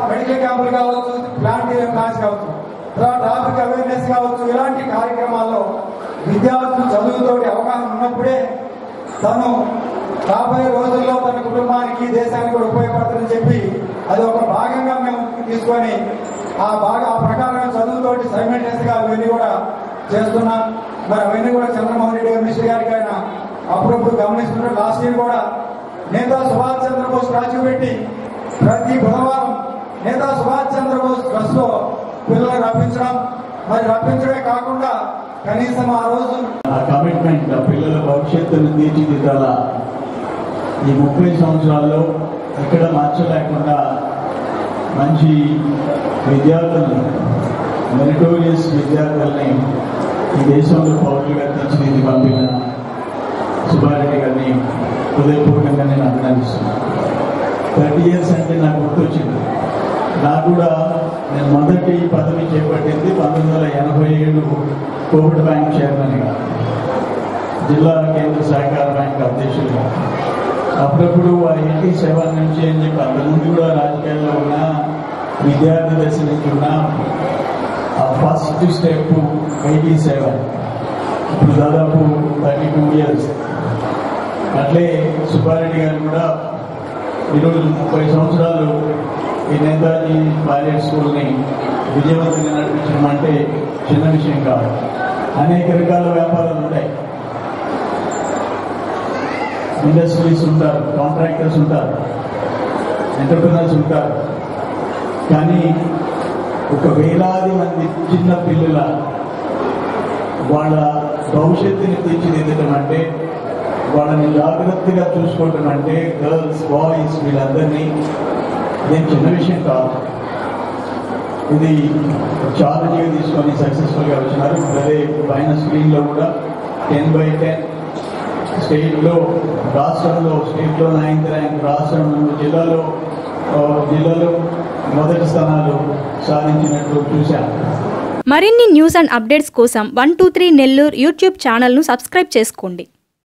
medical క్యాంపులు కావచ్చు plant class కావచ్చు తర్వాత ట్రాఫిక్ అవేర్నెస్ కావచ్చు ఇలాంటి కార్యక్రమాల్లో విద్యార్థులు చదువుతోటి అవగాహన ఉన్నప్పుడే తను రాబోయే రోజుల్లో తన కుటుంబానికి దేశానికి కూడా ఉపయోగపడుతుందని చెప్పి అది ఒక భాగంగా మేము తీసుకొని ఆ బాగా ఆ ప్రకారం చదువుతోటి సైమెంటెస్ గా అవన్నీ కూడా చేస్తున్నాం మరి అవన్నీ కూడా చంద్రమోహన్ రెడ్డి గారు మినిస్టర్ గారికి ఆయన అప్పుడప్పుడు గమనిస్తున్నారు లాస్ట్ ఇయర్ కూడా నేతా సుభాష్ చంద్రబోస్ స్టాచ్యూ పెట్టి ప్రతి బుధవారం నేతా సుభాష్ చంద్రబోస్ బస్ లో పిల్లలు రప్పించడం మరి రప్పించడమే కాకుండా కనీసం ఆ రోజు ఆ కమిట్మెంట్ ఆ పిల్లల భవిష్యత్తును తీర్చిదిద్దాలా ఈ ముప్పై సంవత్సరాల్లో ఎక్కడ మార్చ లేకుండా మంచి విద్యార్థులను మెరిటోరియస్ విద్యార్థుల్ని ఈ దేశంలో పౌరులుగా తీర్చిదిద్ది పంపిన సుబ్బారెడ్డి గారిని హృదయపూర్వకంగా నేను అభినందిస్తున్నాను థర్టీ ఇయర్స్ అంటే నాకు గుర్తొచ్చింది నాకు కూడా నేను మొదటి పదవి చేపట్టింది పంతొమ్మిది వందల ఎనభై ఏడు కోవిడ్ బ్యాంక్ చైర్మన్గా జిల్లా కేంద్ర సహకార బ్యాంక్ అధ్యక్షులుగా అప్పుడప్పుడు ఆ ఎయిటీ సెవెన్ నుంచి అని చెప్పి అంతకుముందు కూడా రాజకీయాల్లో ఉన్న విద్యార్థి దశ నుంచి ఉన్న ఆ ఫస్ట్ స్టెప్ ఎయిటీ సెవెన్ ఇప్పుడు దాదాపు థర్టీ టూ ఇయర్స్ అట్లే సుబ్బారెడ్డి గారు కూడా ఈరోజు ముప్పై సంవత్సరాలు ఈ నేతాజీ పైలట్ స్కూల్ని విజయవంతంగా నడిపించడం అంటే చిన్న విషయం కాదు అనేక రకాల వ్యాపారాలు ఉంటాయి ఇండస్ట్రీస్ ఉంటారు కాంట్రాక్టర్స్ ఉంటారు ఎంటర్ప్రినర్స్ ఉంటారు కానీ ఒక వేలాది మంది చిన్న పిల్లల వాళ్ళ భవిష్యత్తుని తీర్చిదిద్దడం అంటే వాళ్ళని జాగ్రత్తగా చూసుకోవటం అంటే గర్ల్స్ బాయ్స్ వీళ్ళందరినీ నేను చిన్న విషయం కాదు ఇది ఛాలెంజ్గా తీసుకొని సక్సెస్ఫుల్గా వచ్చినారు అదే పైన స్క్రీన్లో కూడా టెన్ బై టెన్ స్టేట్లో రాష్ట్రంలో స్టేట్లో నైన్త్ ర్యాంక్ రాష్ట్రంలో జిల్లాలో ఆ, జిల్లాలో మొదటి స్థానాలు సాధించినట్లు చూశాను మరిన్ని న్యూస్ అండ్ అప్డేట్స్ కోసం one two three Nellore YouTube ఛానల్ను సబ్స్క్రైబ్ చేసుకోండి